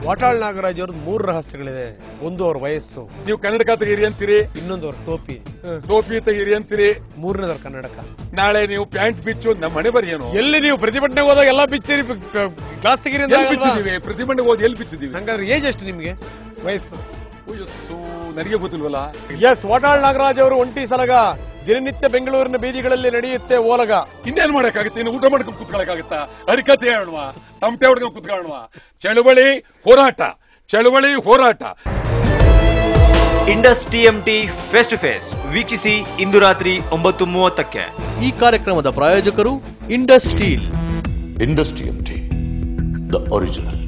ವಾಟಾಳ್ ನಾಗರಾಜ್ ಅವ್ರದ್ದು ಮೂರು ರಹಸ್ಯಗಳಿದೆ ಒಂದು ಅವ್ರ ವಯಸ್ಸು ನೀವು ಕನ್ನಡಕ ತೆಗೀರಿ ಅಂತೀರಿ ಇನ್ನೊಂದು ಅವ್ರ ಟೋಪಿ ಟೋಪಿ ತೆಗೀರಿ ಅಂತೀರಿ ಮೂರನೇದವ್ರ ಕನ್ನಡಕ ನಾಳೆ ನೀವು ಪ್ಯಾಂಟ್ ಬಿಚ್ಚು ನಮ್ಮ ಮನೆ ಬರಿ ಏನು ಎಲ್ಲಿ ನೀವು ಪ್ರತಿಭಟನೆಗೆ ಹೋದಾಗ ಎಲ್ಲ ಬಿಚ್ತೀರಿ ಕ್ಲಾಸ್ ತೆಗೀರಿ ಅಂತ ಎಲ್ಲಿ ಆಗಲ್ವಾ? ಬಿಚ್ಚಿದೀವಿ ಪ್ರತಿಭಟನೆಗೆ ಹೋದ್ ಎಲ್ಲಿ ಬಿಚ್ಚಿದೀವಿ ಹಂಗಾದ್ರೆ ಏಜ್ ಎಷ್ಟು ನಿಮ್ಗೆ ವಯಸ್ಸು ವಯಸ್ಸು ನನಗೆ ಗೊತ್ತಿಲ್ವಲ್ಲ ಎಸ್ ವಾಟಾಳ್ ನಾಗರಾಜ್ ಅವರು ಒಂಟಿ ಸಲಗ ದಿನನಿತ್ಯ ಬೆಂಗಳೂರಿನ ಬೀದಿಗಳಲ್ಲಿ ನಡೆಯುತ್ತೆ ಓಲಗ ಇನ್ನೇನ್ ಮಾಡಕ್ಕಾಗುತ್ತೆ ಇನ್ನು ಊಟ ಮಾಡ್ಕೊಂಡು ಕುತ್ಕೊಳಕ್ಕಾಗತ್ತಾ ಹರಿಕತೆ ಹೇಳುವ ತಮಟೆ ಹೊಡ್ಕೊಂಡು ಕುತ್ಕೊಳ್ಳುವ ಚಳುವಳಿ ಹೋರಾಟ ಚಳುವಳಿ ಹೋರಾಟ Indus TMT face to face ವೀಕ್ಷಿಸಿ ಇಂದು ರಾತ್ರಿ ಒಂಬತ್ತು ಮೂವತ್ತಕ್ಕೆ ಈ ಕಾರ್ಯಕ್ರಮದ ಪ್ರಾಯೋಜಕರು Indus steel industry the original